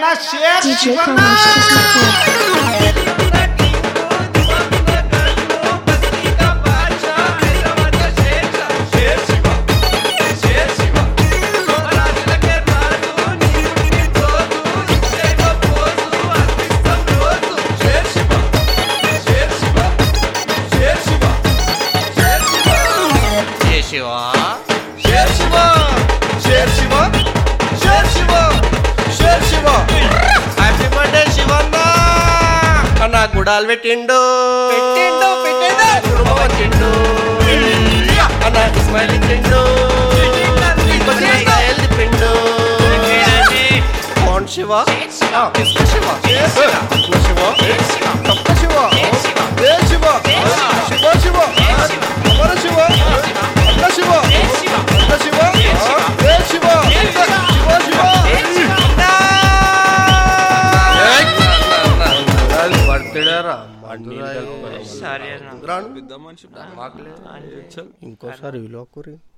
मेरा शेर DJ Shivanna Kamesh is recording. జయ శివ షేర్ శివ షేర్ శివ షేర్ శివ షేర్ శివ హ్యాపీ బర్త్డే శివన్న అన్న గుడాలు పెట్టిండు పెట్టిండు, పెట్టిండు. కుడుమ వచ్చిండు అన్న ఇస్మాయిల్ ఇచ్చిండు కొద్దిగా తిప్పిండు కోన్ శివ ఆ, ఇస్క శివ షేర్ శివ శివ శివ తప్ప శివ ఏ శివ శివ శివ అమర శివ అన్న శివ అన్న శివ ఏ శివ శివ శివ బర్త్డే రా సరే అన్న ఇంకోసారి విలువ కూరి